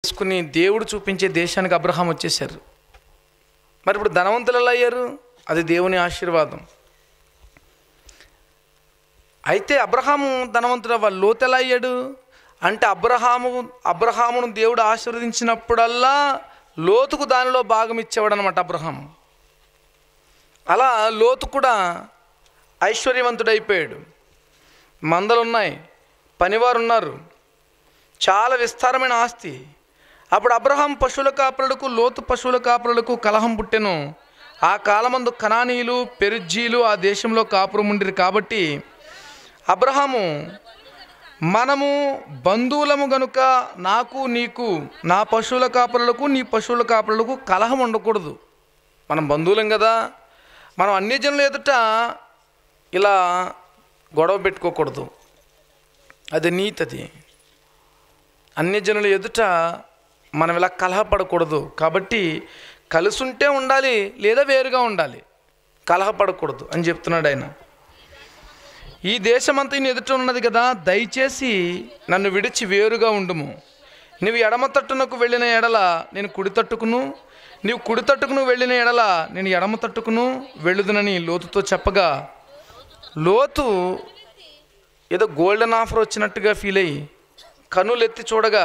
చేసుకుని దేవుడు చూపించే దేశానికి అబ్రహాం వచ్చేసారు మరి ఇప్పుడు ధనవంతులు ఎలా అయ్యారు అది దేవుని ఆశీర్వాదం అయితే అబ్రహాము ధనవంతుడు అవ్వాలి లోతు ఎలా అయ్యాడు అంటే అబ్రహాము అబ్రహామును దేవుడు ఆశీర్వదించినప్పుడల్లా లోతుకు దానిలో భాగం ఇచ్చేవాడు అనమాట అబ్రహాం అలా లోతు కూడా ఐశ్వర్యవంతుడైపోయాడు మందలు ఉన్నాయి పనివారు ఉన్నారు చాలా విస్తారమైన ఆస్తి అప్పుడు అబ్రహాం పశువుల కాపురులకు లోతు పశువుల కాపురులకు కలహం పుట్టెను ఆ కాలమందు కనానీయులు పెరుజ్జీలు ఆ దేశంలో కాపురం ఉండిరు కాబట్టి అబ్రహాము మనము బంధువులము గనుక నాకు నీకు నా పశువుల కాపురులకు నీ పశువుల కాపురులకు కలహం ఉండకూడదు మనం బంధువులం కదా మనం అన్ని జనుల ఎదుట ఇలా గొడవ పెట్టుకోకూడదు అది నీతది అన్ని జనుల ఎదుట మనం ఇలా కలహపడకూడదు కాబట్టి కలుసుంటే ఉండాలి లేదా వేరుగా ఉండాలి కలహపడకూడదు అని చెప్తున్నాడు ఆయన ఈ దేశమంతా ఈయన ఎదుట ఉన్నది కదా దయచేసి నన్ను విడిచి వేరుగా ఉండుము నువ్వు ఎడమ తట్టునకు వెళ్ళిన ఎడల నేను కుడి తట్టుకును నీవు కుడి తట్టుకును వెళ్ళిన ఎడల నేను ఎడమ తట్టుకును వెళ్ళుదునని లోతుతో చెప్పగా లోతు ఏదో గోల్డెన్ ఆఫర్ వచ్చినట్టుగా ఫీల్ అయ్యి కనులు ఎత్తి చూడగా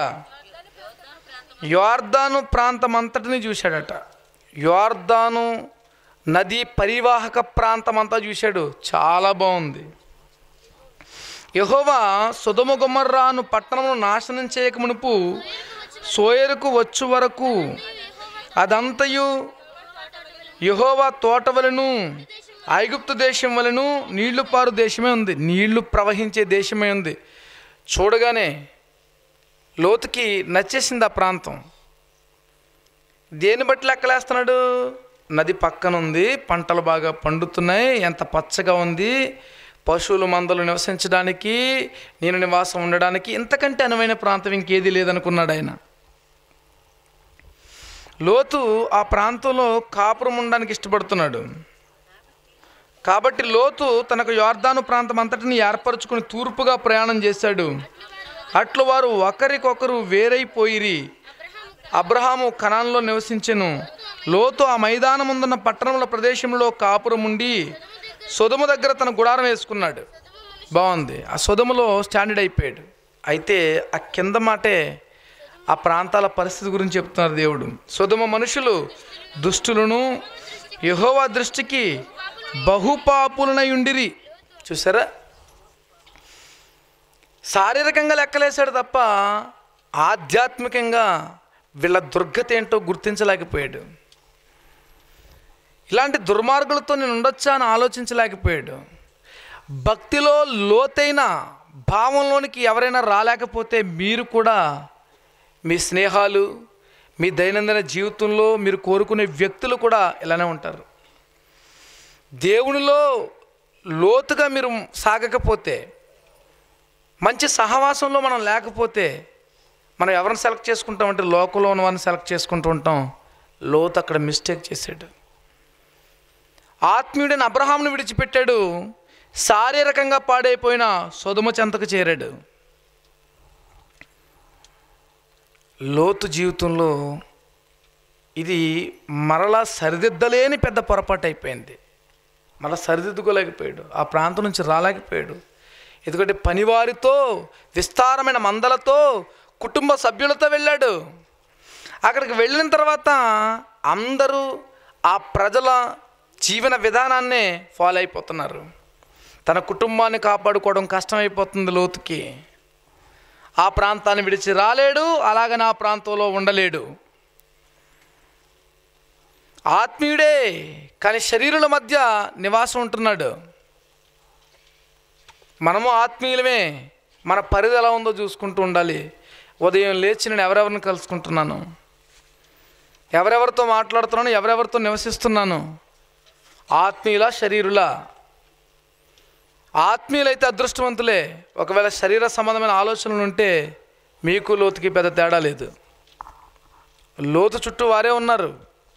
యోర్దాను ప్రాంతం అంతటిని చూశాడట యోర్దాను నదీ పరివాహక ప్రాంతం అంతా చూశాడు చాలా బాగుంది యహోవా సుధమ గుమ్మర్రాను పట్టణమును నాశనం చేయక మునుపు సోయరుకు వచ్చు వరకు అదంతయు యహోవా తోట వలను ఐగుప్తు దేశం వలను నీళ్లు పారు దేశమే ఉంది నీళ్లు ప్రవహించే దేశమే ఉంది చూడగానే లోతుకి నచ్చేసింది ఆ ప్రాంతం దేని బట్టి లెక్కలేస్తున్నాడు నది పక్కన ఉంది పంటలు బాగా పండుతున్నాయి ఎంత పచ్చగా ఉంది పశువులు మందలు నివసించడానికి నేను నివాసం ఉండడానికి ఇంతకంటే అనువైన ప్రాంతం ఇంకేది లేదనుకున్నాడు ఆయన లోతు ఆ ప్రాంతంలో కాపురం ఉండడానికి ఇష్టపడుతున్నాడు కాబట్టి లోతు తనకు యోర్దాను ప్రాంతం అంతటిని ఏర్పరచుకుని తూర్పుగా ప్రయాణం చేశాడు అట్లు వారు ఒకరికొకరు వేరైపోయిరి అబ్రహాము కణాల్లో నివసించెను లోతు ఆ మైదానముందున్న పట్టణముల ప్రదేశంలో కాపురం ఉండి సొదుము దగ్గర తన గుడారం వేసుకున్నాడు బాగుంది ఆ సొదుములో స్టాండర్డ్ అయిపోయాడు అయితే ఆ కింద మాటే ఆ ప్రాంతాల పరిస్థితి గురించి చెప్తున్నారు దేవుడు సొదుమ మనుషులు దుష్టులను యహోవా దృష్టికి బహుపాపులనై ఉండిరి చూసారా శారీరకంగా లెక్కలేశాడు తప్ప ఆధ్యాత్మికంగా వీళ్ళ దుర్గతి ఏంటో గుర్తించలేకపోయాడు ఇలాంటి దుర్మార్గులతో నేను ఉండొచ్చా అని ఆలోచించలేకపోయాడు భక్తిలో లోతైన భావంలోనికి ఎవరైనా రాలేకపోతే మీరు కూడా మీ స్నేహాలు మీ దైనందిన జీవితంలో మీరు కోరుకునే వ్యక్తులు కూడా ఇలానే ఉంటారు దేవునిలో లోతుగా మీరు సాగకపోతే మంచి సహవాసంలో మనం లేకపోతే మనం ఎవరిని సెలెక్ట్ చేసుకుంటామంటే లోకంలో ఉన్న వారిని సెలెక్ట్ చేసుకుంటూ ఉంటాం లోతు అక్కడ మిస్టేక్ చేశాడు ఆత్మీయుడైన అబ్రహాంను విడిచిపెట్టాడు శారీరకంగా పాడైపోయిన సొదుమ చెంతకు చేరాడు లోతు జీవితంలో ఇది మరలా సరిదిద్దలేని పెద్ద పొరపాటు అయిపోయింది మళ్ళీ సరిదిద్దుకోలేకపోయాడు ఆ ప్రాంతం నుంచి రాలేకపోయాడు ఎందుకంటే పనివారితో విస్తారమైన మందలతో కుటుంబ సభ్యులతో వెళ్ళాడు అక్కడికి వెళ్ళిన తర్వాత అందరూ ఆ ప్రజల జీవన విధానాన్నే ఫాలో అయిపోతున్నారు తన కుటుంబాన్ని కాపాడుకోవడం కష్టమైపోతుంది లోతుకి ఆ ప్రాంతాన్ని విడిచి రాలేడు అలాగని ఆ ప్రాంతంలో ఉండలేడు ఆత్మీయుడే కానీ శరీరుల మధ్య నివాసం ఉంటున్నాడు మనము ఆత్మీయులమే మన పరిధి ఎలా ఉందో చూసుకుంటూ ఉండాలి ఉదయం లేచి నేను ఎవరెవరిని కలుసుకుంటున్నాను ఎవరెవరితో మాట్లాడుతున్నాను ఎవరెవరితో నివసిస్తున్నాను ఆత్మీయుల శరీరుల ఆత్మీయులైతే అదృష్టవంతులే ఒకవేళ శరీర సంబంధమైన ఆలోచనలు ఉంటే మీకు లోతుకి పెద్ద తేడా లేదు లోతు చుట్టూ వారే ఉన్నారు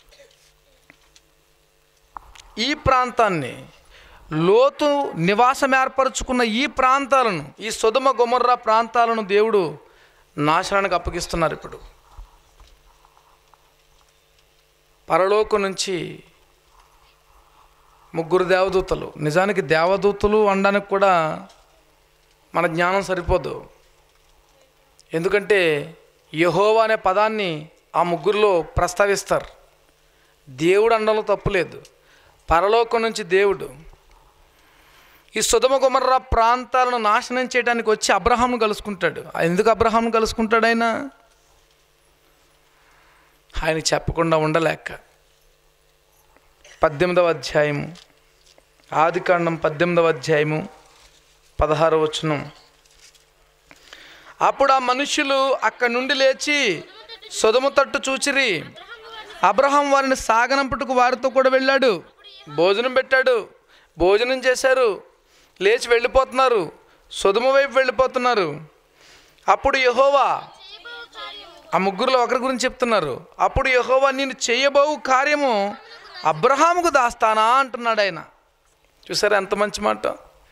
ఈ ప్రాంతాన్ని లోతు నివాసం ఏర్పరచుకున్న ఈ ప్రాంతాలను ఈ సుధమ గుమర్రా ప్రాంతాలను దేవుడు నాశనానికి అప్పగిస్తున్నారు ఇప్పుడు పరలోకం నుంచి ముగ్గురు దేవదూతలు నిజానికి దేవదూతలు అనడానికి కూడా మన జ్ఞానం సరిపోదు ఎందుకంటే యహోవా అనే పదాన్ని ఆ ముగ్గురులో ప్రస్తావిస్తారు దేవుడు అనడంలో తప్పులేదు పరలోకం నుంచి దేవుడు ఈ సుధమ గుమర్ర ప్రాంతాలను నాశనం చేయడానికి వచ్చి అబ్రహాంను కలుసుకుంటాడు ఎందుకు అబ్రహాంను కలుసుకుంటాడు ఆయన ఆయన చెప్పకుండా ఉండలేక పద్దెనిమిదవ అధ్యాయము ఆది కాండం పద్దెనిమిదవ అధ్యాయము పదహారు వచనం అప్పుడు ఆ మనుషులు అక్కడి నుండి లేచి సొదము తట్టు చూచిరి అబ్రహాం వారిని సాగనంపుటకు వారితో కూడా వెళ్ళాడు భోజనం పెట్టాడు భోజనం చేశారు లేచి వెళ్ళిపోతున్నారు సొదుమ వైపు వెళ్ళిపోతున్నారు అప్పుడు యహోవా ఆ ముగ్గురులో ఒకరి గురించి చెప్తున్నారు అప్పుడు యహోవా నేను చేయబోవు కార్యము అబ్రహాముకు దాస్తానా అంటున్నాడు ఆయన చూసారా ఎంత మంచి మాట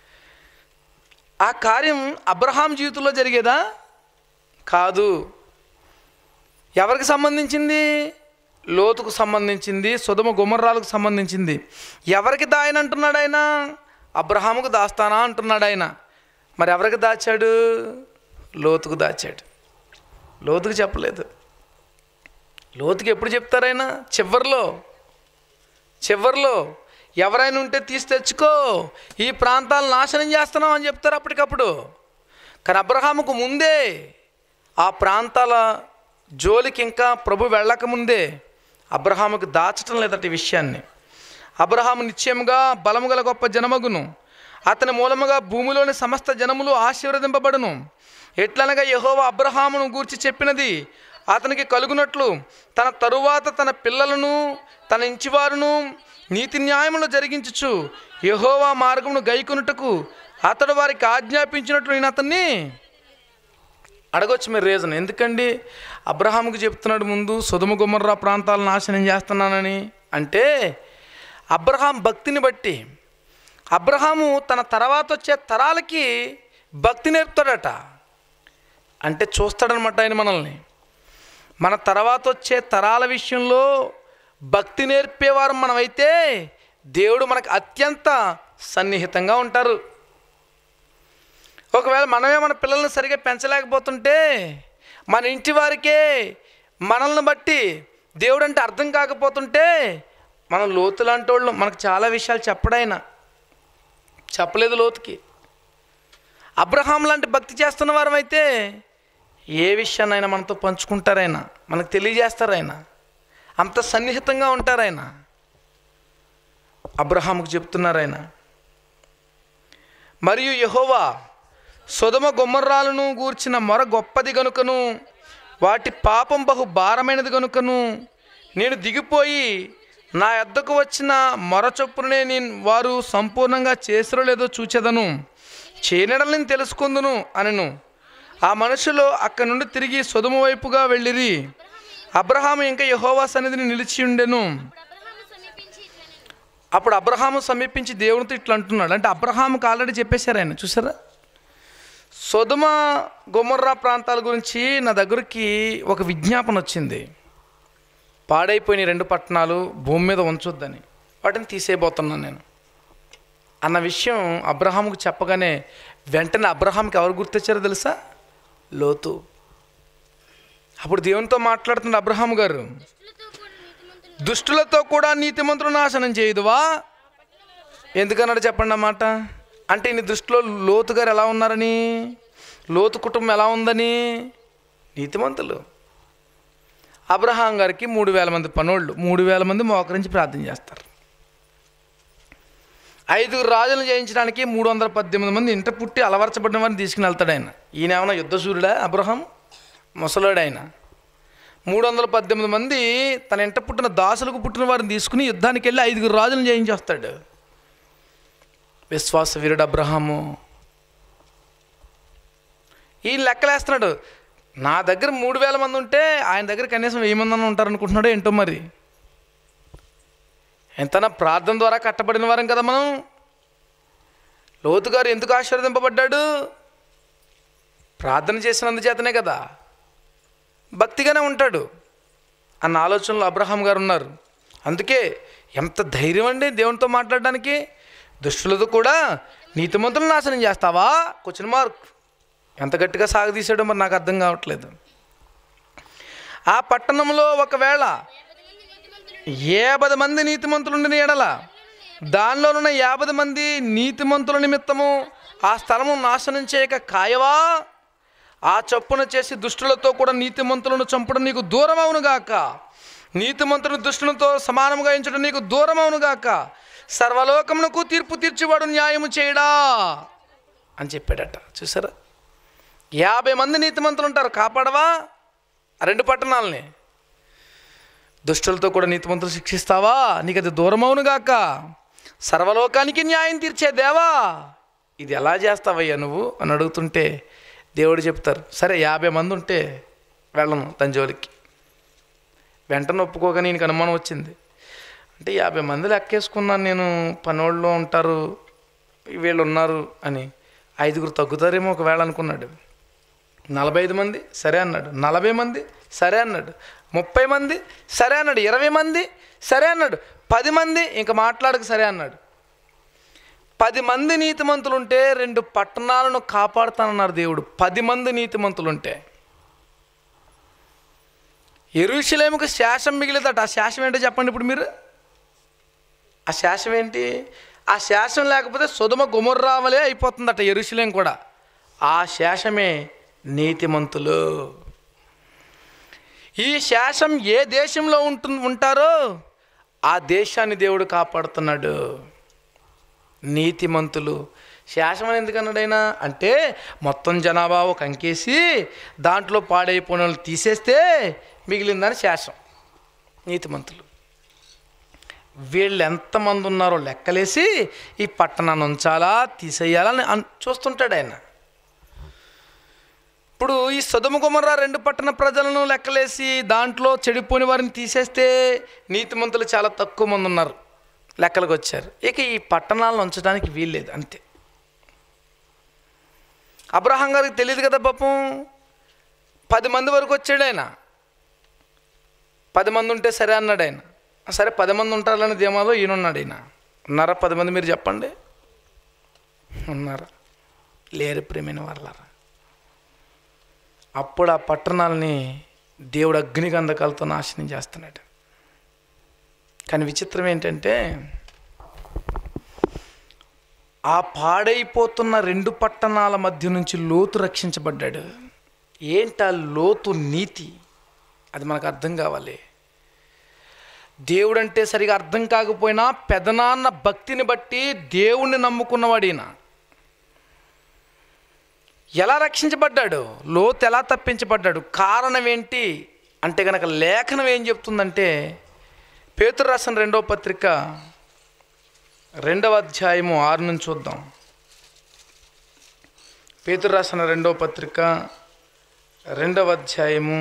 ఆ కార్యం అబ్రహాం జీవితంలో జరిగేదా కాదు ఎవరికి సంబంధించింది లోతుకు సంబంధించింది సుధమ గుమర్రాలకు సంబంధించింది ఎవరికి దాయన అంటున్నాడు ఆయన అబ్రహాముకు దాస్తానా అంటున్నాడు ఆయన మరి ఎవరికి దాచాడు లోతుకు దాచాడు లోతుకు చెప్పలేదు లోతుకి ఎప్పుడు చెప్తారైనా చివరిలో చివరిలో ఎవరైనా ఉంటే తీసి తెచ్చుకో ఈ ప్రాంతాలను నాశనం చేస్తున్నాం అని చెప్తారు అప్పటికప్పుడు కానీ అబ్రహాముకు ముందే ఆ ప్రాంతాల జోలికి ఇంకా ప్రభు వెళ్ళక ముందే అబ్రహాముకు దాచటం లేదట ఈ విషయాన్ని అబ్రహాము నిశ్చయముగా బలము గల గొప్ప జనమగును అతని మూలముగా భూమిలోని సమస్త జనములు ఆశీర్వదింపబడును ఎట్లనగా యెహోవా అబ్రహామును గూర్చి చెప్పినది అతనికి కలుగునట్లు తన తరువాత తన పిల్లలను తన ఇంచివారును నీతి న్యాయములు జరిగించుచు యెహోవా మార్గమును గైకొనుటకు అతడు వారికి ఆజ్ఞాపించినట్లు నేను అతన్ని అడగొచ్చు మీరు రీజన్ ఎందుకండి అబ్రహాంకి చెప్తున్నాడు ముందు సుధమ గుమర్రా ప్రాంతాలను నాశనం చేస్తున్నానని అంటే అబ్రహాం భక్తిని బట్టి అబ్రహాము తన తర్వాత వచ్చే తరాలకి భక్తి నేర్పుతాడట అంటే చూస్తాడనమాట ఆయన మనల్ని మన తర్వాత వచ్చే తరాల విషయంలో భక్తి నేర్పేవారు మనమైతే దేవుడు మనకు అత్యంత సన్నిహితంగా ఉంటారు ఒకవేళ మనమే మన పిల్లల్ని సరిగా పెంచలేకపోతుంటే మన ఇంటి వారికే మనల్ని బట్టి దేవుడు అంటే అర్థం కాకపోతుంటే మనం లోతు లాంటి వాళ్ళు మనకు చాలా విషయాలు చెప్పడాయన చెప్పలేదు లోతుకి అబ్రహాం లాంటి భక్తి చేస్తున్న వారమైతే ఏ విషయాన్నైనా మనతో పంచుకుంటారైనా మనకు తెలియజేస్తారైనా అంత సన్నిహితంగా ఉంటారాయన అబ్రహాముకు చెప్తున్నారాయన మరియు యహోవా సుధమ గుమ్మర్రాలను గూర్చిన మొర గొప్పది గనుకను వాటి పాపం బహు భారమైనది గనుకను నేను దిగిపోయి నా యొద్దకు వచ్చిన మొర చొప్పునే నేను వారు సంపూర్ణంగా చేసిరో లేదో చూచెదను చేనడలని తెలుసుకుందును అనను ఆ మనుషులు అక్కడి నుండి తిరిగి సుధమ వైపుగా వెళ్ళిరి అబ్రహాము ఇంకా యహోవా సన్నిధిని నిలిచి ఉండెను అబ్రహాము సమీపించి ఇట్లనెను అప్పుడు అబ్రహాము సమీపించి దేవునితో ఇట్లా అంటున్నాడు అంటే అబ్రహాముకి ఆల్రెడీ చెప్పేశారు ఆయన చూసారా సొదుమ గుమర్రా ప్రాంతాల గురించి నా దగ్గరికి ఒక విజ్ఞాపన వచ్చింది పాడైపోయిన ఈ రెండు పట్టణాలు భూమి మీద ఉంచొద్దని వాటిని తీసేయబోతున్నాను నేను అన్న విషయం అబ్రహాముకు చెప్పగానే వెంటనే అబ్రహాంకి ఎవరు గుర్తొచ్చారో తెలుసా లోతు అప్పుడు దేవునితో మాట్లాడుతున్న అబ్రహాం గారు దుష్టులతో కూడిన నీతిమంతులు దుష్టులతో కూడా నీతిమంతులు నాశనం చేయదువా ఎందుకన్నాడు చెప్పండి అన్నమాట అంటే నీ దృష్టిలో లోతు గారు ఎలా ఉన్నారని లోతు కుటుంబం ఎలా ఉందని నీతిమంతులు అబ్రహాం గారికి మూడు వేల మంది పనోళ్ళు మూడు వేల మంది మోకరించి ప్రార్థన చేస్తారు ఐదుగురు రాజులను జయించడానికి మూడు వందల పద్దెనిమిది మంది ఇంట పుట్టి అలవర్చబడిన వారిని తీసుకుని వెళ్తాడు ఆయన ఈయన ఏమైనా యుద్ధసూర్యుడా అబ్రహాం ముసలోడు ఆయన మూడు వందల పద్దెనిమిది మంది తన ఇంట పుట్టిన దాసులకు పుట్టిన వారిని తీసుకుని యుద్ధానికి వెళ్ళి ఐదుగురు రాజులను జయించి వస్తాడు విశ్వాస వీరుడు అబ్రహాము ఈయన లెక్కలేస్తున్నాడు నా దగ్గర మూడు వేల మంది ఉంటే ఆయన దగ్గర కనీసం వెయ్యి మంది అన్న ఉంటారు అనుకుంటున్నాడు ఏంటో మరి ఎంతనా ప్రార్థన ద్వారా కట్టబడిన వారం కదా మనం లోతు గారు ఎందుకు ఆశీర్వదింపబడ్డాడు ప్రార్థన చేసినందుచేతనే కదా భక్తిగానే ఉంటాడు అన్న ఆలోచనలో అబ్రహాం గారు ఉన్నారు అందుకే ఎంత ధైర్యం అండి దేవునితో మాట్లాడడానికి దుష్టులతో కూడా నీతిమంతులను నాశనం చేస్తావా క్వశ్చన్ మార్క్ ఎంత గట్టిగా సాగదీసాడో మరి నాకు అర్థం కావట్లేదు ఆ పట్టణంలో ఒకవేళ యాభై మంది నీతిమంతులుండిన ఎడల దానిలోనున్న యాభై మంది నీతిమంతుల నిమిత్తము ఆ స్థలము నాశనం చేయక కాయవా ఆ చొప్పున చేసి దుష్టులతో కూడా నీతిమంతులను చంపడం నీకు దూరం అవునుగాక నీతిమంతులను దుష్టులతో సమానముగా ఎంచడం నీకు దూరం అవునుగాక సర్వలోకమునకు తీర్పు తీర్చివాడు న్యాయము చేయడా అని చెప్పాడట చూసారా యాభై మంది నీతిమంతులు ఉంటారు కాపాడవా ఆ రెండు పట్టణాలని దుష్టులతో కూడా నీతిమంతులు శిక్షిస్తావా నీకు అది దూరం అవునుగాక సర్వలోకానికి న్యాయం తీర్చే దేవా ఇది ఎలా చేస్తావయ్యా నువ్వు అని అడుగుతుంటే దేవుడు చెప్తారు సరే యాభై మంది ఉంటే వెళ్ళను తన జోలికి వెంటనే ఒప్పుకోగా నీకు అనుమానం వచ్చింది అంటే యాభై మంది లెక్కేసుకున్నాను నేను పనోళ్ళు ఉంటారు వీళ్ళు ఉన్నారు అని ఐదుగురు తగ్గుతారేమో ఒకవేళ అనుకున్నాడు నలభై ఐదు మంది సరే అన్నాడు నలభై మంది సరే అన్నాడు ముప్పై మంది సరే అన్నాడు ఇరవై మంది సరే అన్నాడు పది మంది ఇంకా మాట్లాడక సరే అన్నాడు పది మంది నీతిమంతులు ఉంటే రెండు పట్టణాలను కాపాడుతానన్నారు దేవుడు పది మంది నీతిమంతులు ఉంటే ఎరుషలేముకు శాసనం మిగిలిదట ఆ శాసనం ఏంటో చెప్పండి ఇప్పుడు మీరు ఆ శాసనం ఏంటి ఆ శాసనం లేకపోతే సుధమ గుమర్రావలే అయిపోతుందట ఎరుషలేం కూడా ఆ శాసమే నీతిమంతులు ఈ శాసం ఏ దేశంలో ఉంటు ఉంటారో ఆ దేశాన్ని దేవుడు కాపాడుతున్నాడు నీతిమంతులు శాసనం అని ఎందుకన్నాడైనా అంటే మొత్తం జనాభా ఒక అంకేసి దాంట్లో పాడైపోయిన వాళ్ళు తీసేస్తే మిగిలిందని శాసం నీతిమంతులు వీళ్ళు ఎంతమంది ఉన్నారో లెక్కలేసి ఈ పట్టణాన్ని ఉంచాలా తీసేయాలని అన్ చూస్తుంటాడు ఆయన ఇప్పుడు ఈ సదుమ కుమర్ర రెండు పట్టణ ప్రజలను లెక్కలేసి దాంట్లో చెడిపోయిన వారిని తీసేస్తే నీతిమంతులు చాలా తక్కువ మంది ఉన్నారు లెక్కలకు వచ్చారు ఇక ఈ పట్టణాలను ఉంచడానికి వీల్లేదు అంతే అబ్రహాం గారికి తెలియదు కదా పాపం పది మంది వరకు వచ్చాడు ఆయన పది మంది ఉంటే సరే అన్నాడు ఆయన సరే పది మంది ఉంటారని ధీమాలో ఈయన ఉన్నాడు ఈయన ఉన్నారా పది మంది మీరు చెప్పండి ఉన్నారా లేరు ప్రేమైన వాళ్ళారా అప్పుడు ఆ పట్టణాలని దేవుడు అగ్నిగంధకాలతో నాశనం చేస్తున్నాడు కానీ విచిత్రం ఏంటంటే ఆ పాడైపోతున్న రెండు పట్టణాల మధ్య నుంచి లోతు రక్షించబడ్డాడు ఏంటా లోతు నీతి అది మనకు అర్థం కావాలి దేవుడంటే సరిగా అర్థం కాకపోయినా పెదనాన్న భక్తిని బట్టి దేవుణ్ణి నమ్ముకున్నవాడిన ఎలా రక్షించబడ్డాడు లోతు ఎలా తప్పించబడ్డాడు కారణం ఏంటి అంటే కనుక లేఖనం ఏం చెప్తుందంటే పేతురు రాసిన రెండవ పత్రిక రెండవ అధ్యాయము ఆరు నుంచి చూద్దాం పేతురు రాసిన రెండవ పత్రిక రెండవ అధ్యాయము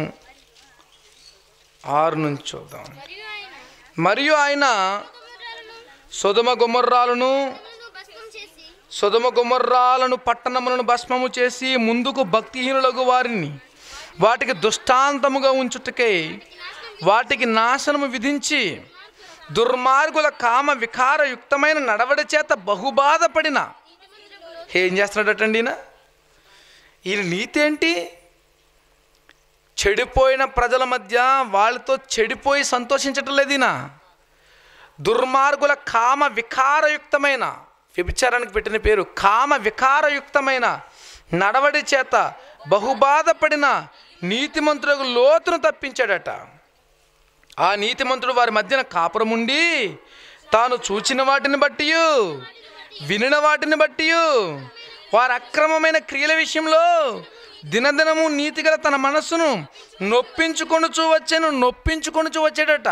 ఆరు నుంచి చూద్దాం మరియు ఆయన మరియు ఆయన సుధమ గుమర్రాలను ముందు భస్మం చేసి సుధమ గుమర్రాలను పట్టణములను భస్మము చేసి ముందుకు భక్తిహీనులకు వారిని వాటికి దుష్టాంతముగా ఉంచుటకై వాటికి నాశనము విధించి దుర్మార్గుల కామ వికారయుక్తమైన నడవడి చేత బహుబాధపడిన ఏం చేస్తున్నాడటండి ఈయన ఈయన నీతి ఏంటి చెడిపోయిన ప్రజల మధ్య వాళ్ళతో చెడిపోయి సంతోషించటం లేదు ఈయన దుర్మార్గుల కామ వికారయుక్తమైన వ్యభిచారానికి పెట్టిన పేరు కామ వికారయుక్తమైన నడవడి చేత బహుబాధపడిన నీతిమంతులకు లోతును తప్పించాడట ఆ నీతిమంతుడు వారి మధ్యన కాపురముండి తాను చూచిన వాటిని బట్టి వినిన వాటిని బట్టి వారి అక్రమమైన క్రియల విషయంలో దినదినము నీతిగల తన మనస్సును నొప్పించుకొనుచూ వచ్చాను నొప్పించుకొనుచూ వచ్చాడట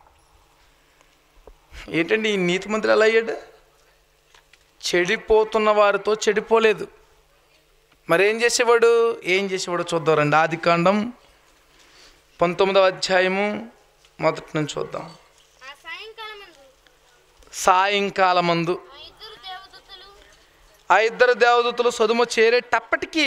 ఏంటండి ఈ నీతిమంతుడు ఎలా అయ్యాడు చెడిపోతున్న వారితో చెడిపోలేదు మరేం చేసేవాడు ఏం చేసేవాడు చూద్దాం రండి ఆది కాండం పంతొమ్మిదవ అధ్యాయము మొదటి నుంచి చూద్దాం ఆ సాయంకాలం మందు సాయంకాలమందు ఆ ఇద్దరు దేవదూతలు ఆ ఇద్దరు దేవదూతలు సొదుమ చేరేటప్పటికీ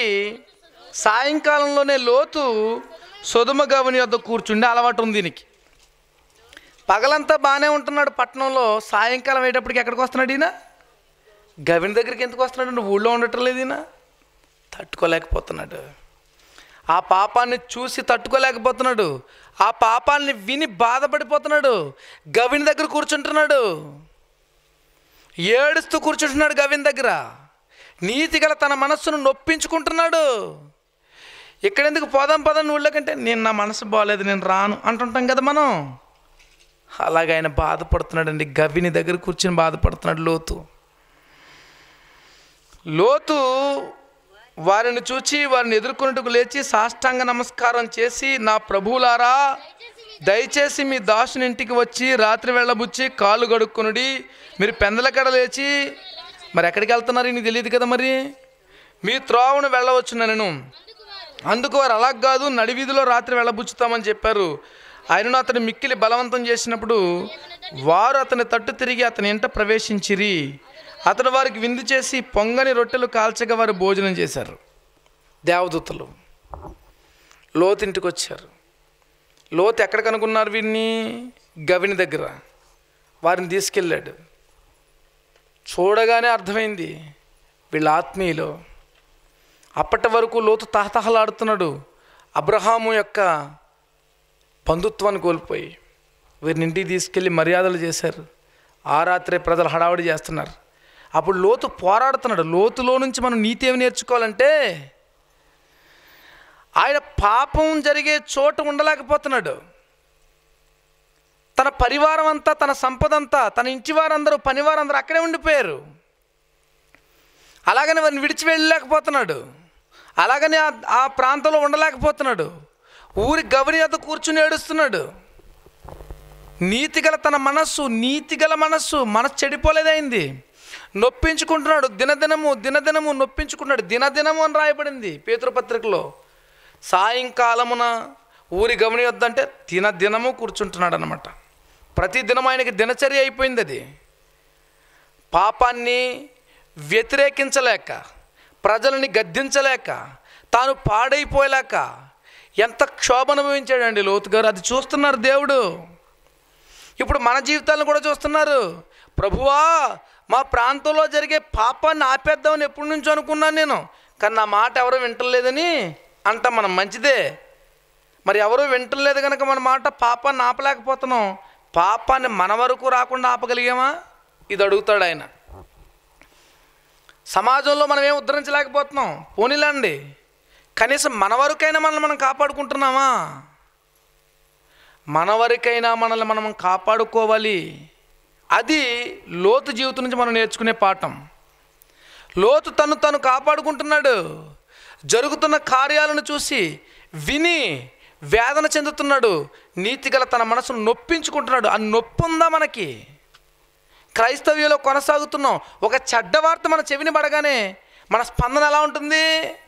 సాయంకాలంలోనే లోతు సొదుమ గవని వద్ద కూర్చుండే అలవాటు ఉంది దీనికి పగలంతా బాగానే ఉంటున్నాడు పట్టణంలో సాయంకాలం అయ్యేటప్పటికి ఎక్కడికి వస్తున్నాడు ఈయన గవిని దగ్గరికి ఎందుకు వస్తున్నాడు అంటే ఊళ్ళో ఉండటం లేదు ఈయన తట్టుకోలేకపోతున్నాడు ఆ పాపాన్ని చూసి తట్టుకోలేకపోతున్నాడు ఆ పాపాన్ని విని బాధపడిపోతున్నాడు గవిని దగ్గర కూర్చుంటున్నాడు ఏడుస్తూ కూర్చుంటున్నాడు గవిని దగ్గర నీతి గల తన మనస్సును నొప్పించుకుంటున్నాడు ఇక్కడెందుకు పోదాం పదం ఊళ్ళకంటే నేను నా మనసు బాగాలేదు నేను రాను అంటుంటాం కదా మనం అలాగ ఆయన బాధపడుతున్నాడండి గవిని దగ్గర కూర్చుని బాధపడుతున్నాడు లోతు లోతు వారిని చూచి వారిని ఎదుర్కొన్నట్టుకు లేచి సాష్టాంగ నమస్కారం చేసి నా ప్రభువులారా దయచేసి మీ దాసుని ఇంటికి వచ్చి రాత్రి వెళ్ళబుచ్చి కాళ్ళు గడుక్కునుడి మీరు పెందలకడ లేచి మరి ఎక్కడికి వెళ్తున్నారు నీకు తెలియదు కదా మరి మీ త్రోవను వెళ్ళవచ్చు నేను అందుకు వారు అలా కాదు నడివీధిలో రాత్రి వెళ్ళబుచ్చుతామని చెప్పారు ఆయనను అతను మిక్కిలి బలవంతం చేసినప్పుడు వారు అతని తట్టు తిరిగి అతని ఇంట ప్రవేశించిరి అతను వారికి విందు చేసి పొంగని రొట్టెలు కాల్చగా వారు భోజనం చేశారు దేవదూతలు లోతింటికి వచ్చారు లోతు ఎక్కడ కనుక్కున్నారు వీరిని గవిని దగ్గర వారిని తీసుకెళ్ళాడు చూడగానే అర్థమైంది వీళ్ళ ఆత్మీయులు అప్పటి వరకు లోతు తహతహలాడుతున్నాడు అబ్రహాము యొక్క బంధుత్వాన్ని కోల్పోయి వీరిని ఇంటికి తీసుకెళ్ళి మర్యాదలు చేశారు ఆ రాత్రే ప్రజలు హడావుడి చేస్తున్నారు అప్పుడు లోతు పోరాడుతున్నాడు లోతులో నుంచి మనం నీతి ఏమి నేర్చుకోవాలంటే ఆయన పాపం జరిగే చోట ఉండలేకపోతున్నాడు తన పరివారం అంతా తన సంపద అంతా తన ఇంటి వారందరూ పనివారందరూ అక్కడే ఉండిపోయారు అలాగని వారిని విడిచి వెళ్ళలేకపోతున్నాడు అలాగని ఆ- ఆ ప్రాంతంలో ఉండలేకపోతున్నాడు ఊరి గవని వద్ద కూర్చుని ఏడుస్తున్నాడు నీతిగల తన మనస్సు నీతిగల మనస్సు మనసు చెడిపోలేదైంది నొప్పించుకుంటున్నాడు దినదినము దినదినము నొప్పించుకుంటున్నాడు దినదినము అని రాయబడింది పేతృపత్రికలో సాయంకాలమున ఊరి గమని వద్దంటే దినదినము కూర్చుంటున్నాడు అనమాట ప్రతి దినం ఆయనకి దినచర్య అయిపోయింది అది పాపాన్ని వ్యతిరేకించలేక ప్రజలని గద్దించలేక తాను పాడైపోలేక ఎంత క్షోభ అనుభవించాడండి లోతు గారు అది చూస్తున్నారు దేవుడు ఇప్పుడు మన జీవితాలను కూడా చూస్తున్నారు ప్రభువా మా ప్రాంతంలో జరిగే పాపాన్ని ఆపేద్దామని ఎప్పటి నుంచో అనుకున్నాను నేను కానీ నా మాట ఎవరు వింటలేదని అంటాం మనం మంచిదే మరి ఎవరు వింటలేదు కనుక మన మాట పాపాన్ని ఆపలేకపోతున్నాం పాపాన్ని మన వరకు రాకుండా ఆపగలిగామా ఇది అడుగుతాడు ఆయన సమాజంలో మనం ఏం ఉద్ధరించలేకపోతున్నాం పోనీలండి కనీసం మన వరకైనా మనల్ని మనం కాపాడుకుంటున్నామా మన వరకైనా మనల్ని మనం కాపాడుకోవాలి అది లోతు జీవితం నుంచి మనం నేర్చుకునే పాఠం లోతు తను తను కాపాడుకుంటున్నాడు జరుగుతున్న కార్యాలను చూసి విని వేదన చెందుతున్నాడు నీతిగల తన మనసును నొప్పించుకుంటున్నాడు ఆ నొప్పి ఉందా మనకి క్రైస్తవ్యంలో కొనసాగుతున్నాం ఒక చెడ్డ వార్త మన చెవిని పడగానే మన స్పందన ఎలా ఉంటుంది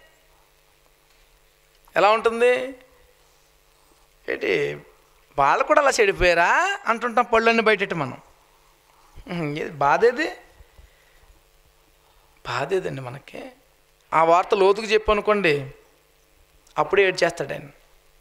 ఎలా ఉంటుంది ఏంటి వాళ్ళు కూడా అలా చెడిపోయారా అంటుంటాం పళ్ళన్నీ బయటెట్టి మనం ఉహుం, ఏది బాధేది బాధేదండి మనకి ఆ వార్త లోతుకు చెప్పు అనుకోండి అప్పుడే ఏడు చేస్తాడు ఆయన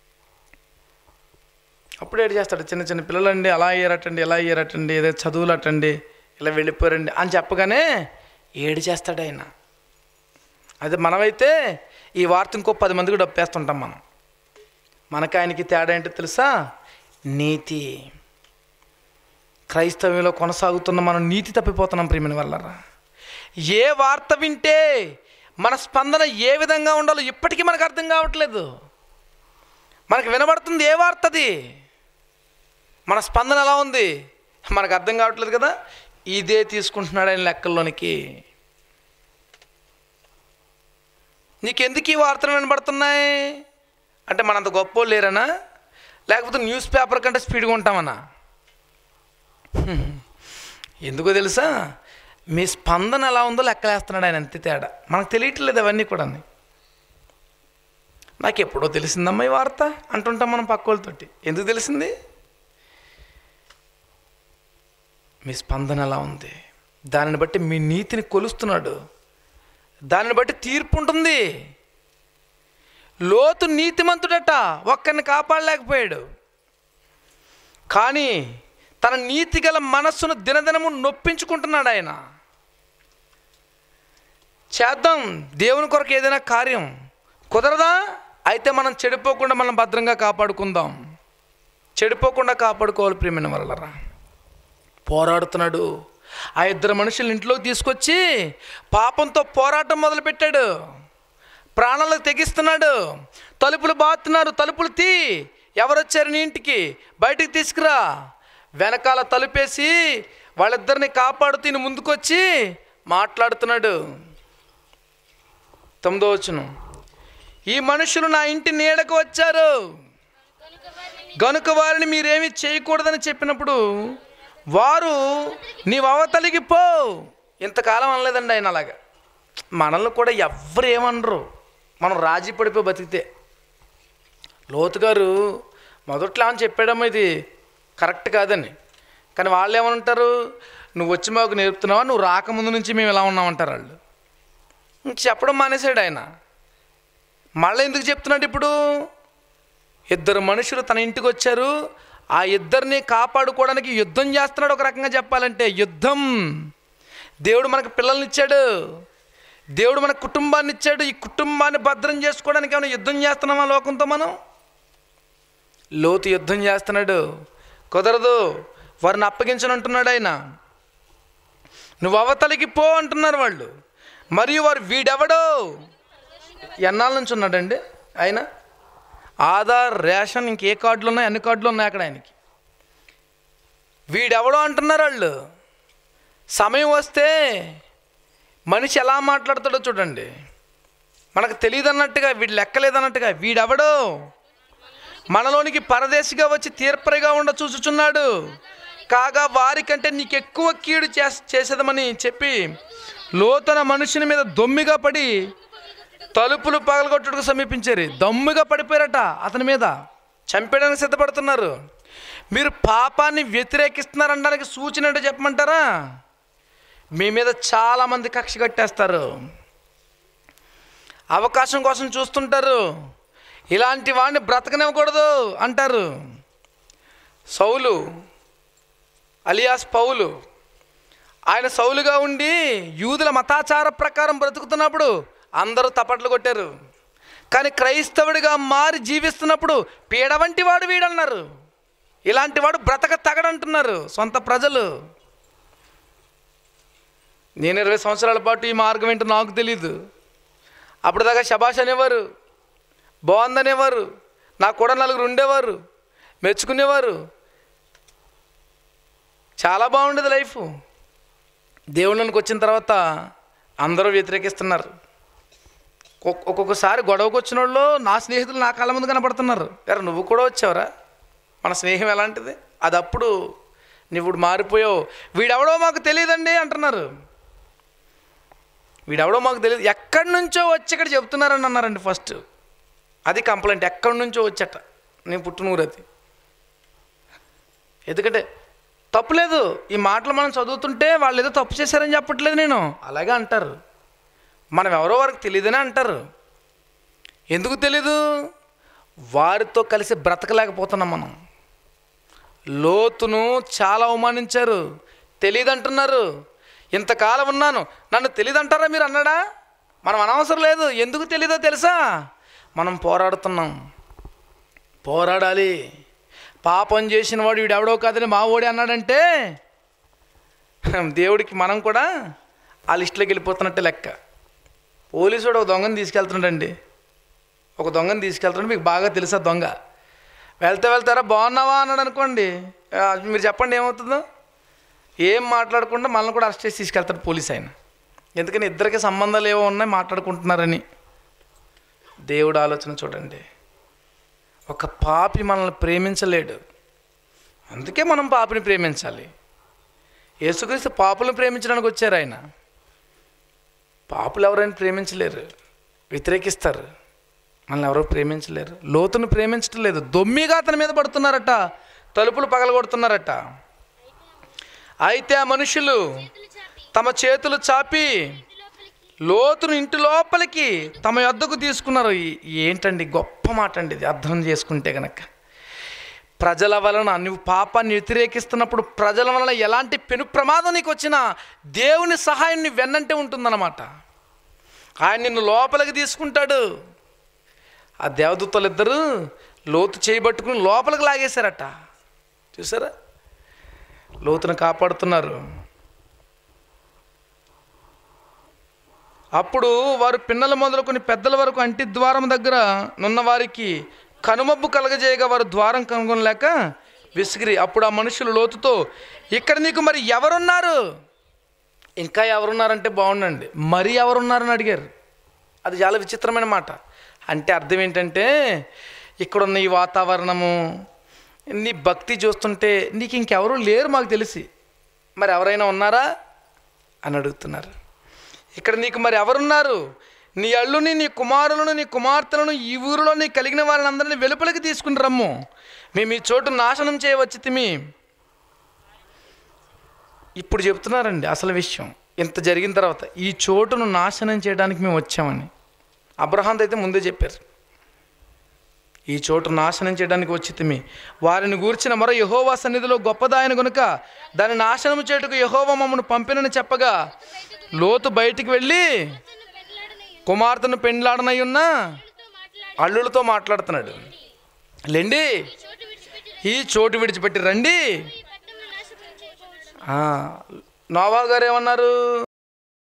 అప్పుడు ఏడు చేస్తాడు చిన్న చిన్న పిల్లలండి అలా అయ్యారటండి ఇలా అయ్యారటండి ఏదో చదువులు అటండి ఇలా వెళ్ళిపోయారండి అని చెప్పగానే ఏడు చేస్తాడు ఆయన అదే మనమైతే ఈ వార్త ఇంకో పది మందికి డప్పేస్తుంటాం మనం మనకి ఆయనకి తేడా ఏంటో తెలుసా నీతి క్రైస్తవ్యంలో కొనసాగుతున్న మనం నీతి తప్పిపోతున్నాం ప్రియమైన వల్లరా ఏ వార్త వింటే మన స్పందన ఏ విధంగా ఉండాలో ఇప్పటికీ మనకు అర్థం కావట్లేదు మనకు వినబడుతుంది ఏ వార్తది మన స్పందన ఎలా ఉంది మనకు అర్థం కావట్లేదు కదా ఇదే తీసుకుంటున్నాడు ఆయన లెక్కల్లోనికి నీకెందుకు ఈ వార్తలు వినబడుతున్నాయి అంటే మనంత గొప్ప లేరనా లేకపోతే న్యూస్ పేపర్ కంటే స్పీడ్గా ఉంటామన్నా హ్మ్. ఎందుకో తెలుసా మీ స్పందన ఎలా ఉందో లెక్కలేస్తున్నాడు ఆయన అంతే తేడా మనకు తెలియట్లేదు అవన్నీ కూడా నాకు ఎప్పుడో తెలిసిందమ్మా ఈ వార్త అంటుంటాం మనం పక్క వాళ్ళతోటి ఎందుకు తెలిసింది మీ స్పందన ఎలా ఉంది దానిని బట్టి మీ నీతిని కొలుస్తున్నాడు దానిని బట్టి తీర్పు ఉంటుంది లోతు నీతిమంతుడట ఒక్కరిని కాపాడలేకపోయాడు కానీ తన నీతి గల మనస్సును దినదినము నొప్పించుకుంటున్నాడు ఆయన చేద్దాం దేవుని కొరకు ఏదైనా కార్యం కుదరదా అయితే మనం చెడిపోకుండా మనం భద్రంగా కాపాడుకుందాం చెడిపోకుండా కాపాడుకోవాలి ప్రియమైన వల్లరా పోరాడుతున్నాడు ఆ ఇద్దరు మనుషులు ఇంట్లోకి తీసుకొచ్చి పాపంతో పోరాటం మొదలుపెట్టాడు ప్రాణాలకు తెగిస్తున్నాడు తలుపులు బాతున్నారు తలుపులు తీ ఎవరొచ్చారు నీ ఇంటికి బయటికి తీసుకురా వెనకాల తలుపేసి వాళ్ళిద్దరిని కాపాడుతూ ఈయన ముందుకొచ్చి మాట్లాడుతున్నాడు తొమ్మిదో వచ్చును ఈ మనుషులు నా ఇంటి నీడకు వచ్చారు కనుక వారిని గనుక వారిని మీరేమి చేయకూడదని చెప్పినప్పుడు వారు నీవు అవతలికి పో ఇంతకాలం అనలేదండి ఆయన అలాగా మనల్ని కూడా ఎవ్వరు ఏమనరు మనం రాజీ పడిపోయి బతికితే లోతు గారు మొదట్లో అని చెప్పాడమ్మా ఇది కరెక్ట్ కాదని కానీ వాళ్ళు ఏమంటారు నువ్వు వచ్చి మాకు నేర్పుతున్నావా నువ్వు రాకముందు నుంచి మేము ఇలా ఉన్నామంటారు వాళ్ళు ఇంక చెప్పడం మానేశాడు ఆయన మళ్ళీ ఎందుకు చెప్తున్నాడు ఇప్పుడు ఇద్దరు మనుషులు తన ఇంటికి వచ్చారు ఆ ఇద్దరిని కాపాడుకోవడానికి యుద్ధం చేస్తున్నాడు ఒక రకంగా చెప్పాలంటే యుద్ధం దేవుడు మనకు పిల్లల్ని ఇచ్చాడు దేవుడు మన కుటుంబాన్ని ఇచ్చాడు ఈ కుటుంబాన్ని భద్రం చేసుకోవడానికి ఏమైనా యుద్ధం చేస్తున్నామా లోకంతో మనం లోతు యుద్ధం చేస్తున్నాడు కుదరదు వారిని అప్పగించనంటున్నాడు ఆయన నువ్వు అవతలికి పో అంటున్నారు వాళ్ళు మరియు వారు వీడెవడో ఎన్నాళ్ళ నుంచి ఉన్నాడండి ఆయన ఆధార్ రేషన్ ఇంకే కార్డులు ఉన్నాయి అన్ని కార్డులు ఉన్నాయి అక్కడ ఆయనకి వీడెవడో అంటున్నారు వాళ్ళు సమయం వస్తే మనిషి ఎలా మాట్లాడతాడో చూడండి మనకు తెలియదు అన్నట్టుగా వీడు లెక్కలేదన్నట్టుగా వీడెవడో మనలోనికి పరదేశిగా వచ్చి తీర్పరిగా ఉండ చూచుచున్నాడు కాగా వారికంటే నీకు ఎక్కువ కీడు చేస్ చేసేదమని చెప్పి లోతన మనుషుని మీద దొమ్మిగా పడి తలుపులు పగలగొట్టుకు సమీపించారు దమ్ముగా పడిపోయారట అతని మీద చంపేయడానికి సిద్ధపడుతున్నారు మీరు పాపాన్ని వ్యతిరేకిస్తున్నారనడానికి సూచన ఏంటో చెప్పమంటారా మీ మీద చాలామంది కక్ష కట్టేస్తారు అవకాశం కోసం చూస్తుంటారు ఇలాంటి వాడిని బ్రతకనివ్వకూడదు అంటారు సౌలు అలియాస్ పౌలు ఆయన సౌలుగా ఉండి యూదుల మతాచార ప్రకారం బ్రతుకుతున్నప్పుడు అందరూ తపట్లు కొట్టారు కానీ క్రైస్తవుడిగా మారి జీవిస్తున్నప్పుడు పీడ వంటి వాడు వీడన్నారు ఇలాంటి వాడు బ్రతక తగడంటున్నారు సొంత ప్రజలు నేను ఇరవై సంవత్సరాల పాటు ఈ మార్గం ఏంటో నాకు తెలీదు అప్పుడు దాకా శబాష్ అనేవారు బాగుందనేవారు నాకు కూడా నలుగురు ఉండేవారు మెచ్చుకునేవారు చాలా బాగుండేది లైఫ్ దేవుళ్ళనికి వచ్చిన తర్వాత అందరూ వ్యతిరేకిస్తున్నారు ఒక్- ఒక్కొక్కసారి గొడవకు వచ్చిన వాళ్ళు నా స్నేహితులు నా కాళ్ళ ముందు కనపడుతున్నారు ఎరా నువ్వు కూడా వచ్చావురా మన స్నేహం ఎలాంటిది అది అప్పుడు నువ్వు ఇప్పుడు మారిపోయావు వీడెవడో మాకు తెలియదండి అంటున్నారు వీడెవడో మాకు తెలియదు ఎక్కడి నుంచో వచ్చి ఇక్కడ చెప్తున్నారని అన్నారండి ఫస్ట్ అది కంప్లైంట్ ఎక్కడి నుంచో వచ్చట నేను పుట్టినూరు అది ఎందుకంటే తప్పులేదు ఈ మాటలు మనం చదువుతుంటే వాళ్ళు ఏదో తప్పు చేశారని చెప్పట్లేదు నేను అలాగే అంటారు మనం ఎవరో వారికి తెలియదని అంటారు ఎందుకు తెలీదు వారితో కలిసి బ్రతకలేకపోతున్నాం మనం లోతును చాలా అవమానించారు తెలియదు అంటున్నారు ఇంతకాలం ఉన్నాను నన్ను తెలియదు అంటారా మీరు అన్నాడా మనం అనవసరం లేదు ఎందుకు తెలీదో తెలుసా మనం పోరాడుతున్నాం పోరాడాలి పాపం చేసిన వాడు వీడు ఎవడో కాదని మా ఓడి అన్నాడంటే దేవుడికి మనం కూడా ఆ లిస్టులోకి వెళ్ళిపోతున్నట్టే లెక్క పోలీసుడు ఒక దొంగని తీసుకెళ్తున్నాడండి ఒక దొంగని తీసుకెళ్తున్నాడు మీకు బాగా తెలుసా దొంగ వెళ్తే వెళ్తారా బాగున్నావా అన్నాడు అనుకోండి ఆ, మీరు చెప్పండి ఏమవుతుందో ఏం మాట్లాడకుండా మనల్ని కూడా అరెస్ట్ చేసి తీసుకెళ్తాడు పోలీస్ ఆయన ఎందుకని ఇద్దరికి సంబంధాలు ఏవో ఉన్నాయి మాట్లాడుకుంటున్నారని దేవుడు ఆలోచన చూడండి ఒక పాపి మనల్ని ప్రేమించలేడు అందుకే మనం పాపిని ప్రేమించాలి యేసుక్రీస్తు పాపులను ప్రేమించడానికి వచ్చారు ఆయన పాపులు ఎవరైనా ప్రేమించలేరు వ్యతిరేకిస్తారు మనల్ని ఎవరో ప్రేమించలేరు లోతును ప్రేమించడం లేదు దొమ్మిగా అతని మీద పడుతున్నారట తలుపులు పగలగొడుతున్నారట అయితే ఆ మనుషులు చేతులు చాపి తమ చేతులు చాపి ఇంటి లోపలికి లోతును ఇంటి లోపలికి తమ యొద్దకు తీసుకున్నారు ఈ- ఏంటండి గొప్ప మాట అండి ఇది అర్థం చేసుకుంటే గనక ప్రజల వలన నువ్వు పాపాన్ని వ్యతిరేకిస్తున్నప్పుడు ప్రజల వలన ఎలాంటి పెను ప్రమాదం నీకు వచ్చినా దేవుని సహాయం నీ వెన్నంటే ఉంటుందన్నమాట ఆయన నిన్ను లోపలికి తీసుకుంటాడు ఆ దేవదూతలు ఇద్దరు లోతు చేయబట్టుకుని లోపలికి లాగేశారట చూసారా లోతును కాపాడుతున్నారు అప్పుడు వారు పిన్నల మొదలుకొని పెద్దల వరకు అంటి ద్వారం దగ్గర నున్న వారికి కనుమబ్బు కలగజేయగా వారు ద్వారం కనుగొనలేక విసిగిరి అప్పుడు ఆ మనుషులు లోతుతో ఇక్కడ నీకు మరి ఎవరున్నారు ఇంకా ఎవరున్నారంటే బాగుండండి మరి ఎవరున్నారని అడిగారు అది చాలా విచిత్రమైన మాట అంటే అర్థం ఏంటంటే ఇక్కడున్న ఈ వాతావరణము నీ భక్తి చూస్తుంటే నీకు ఇంకెవరూ లేరు మాకు తెలిసి మరి ఎవరైనా ఉన్నారా అని అడుగుతున్నారు ఇక్కడ నీకు మరి ఎవరున్నారు నీ అల్లుని నీ కుమారులను నీ కుమార్తెలను ఈ ఊరిలో నీ కలిగిన వారిని అందరినీ వెలుపలికి తీసుకుని రమ్ము మేము ఈ చోటు నాశనం చేయవచ్చు తిమి ఇప్పుడు చెప్తున్నారండి అసలు విషయం ఇంత జరిగిన తర్వాత ఈ చోటును నాశనం చేయడానికి మేము వచ్చామని అబ్రహాంత్ అయితే ముందే చెప్పారు ఈ చోటు నాశనం చేయడానికి వచ్చితిమి వారిని గూర్చిన మరో యహోవా సన్నిధిలో గొప్పదాయన గనుక దాన్ని నాశనం చేయుటకు యహోవా మమ్మను పంపినని చెప్పగా లోతు బయటికి వెళ్ళి తను పెళ్ళాడనయ్య కుమార్తెను పెండ్లాడనై ఉన్న మాట్లాడి అల్లుడితో మాట్లాడుతున్నాడు లేండి చోటు విడిచిపెట్టి ఈ చోటు విడిచిపెట్టి రండి ఈ పట్టణం నాశనం చేయవచ్చు ఆ, నోవా గారు ఏమన్నారు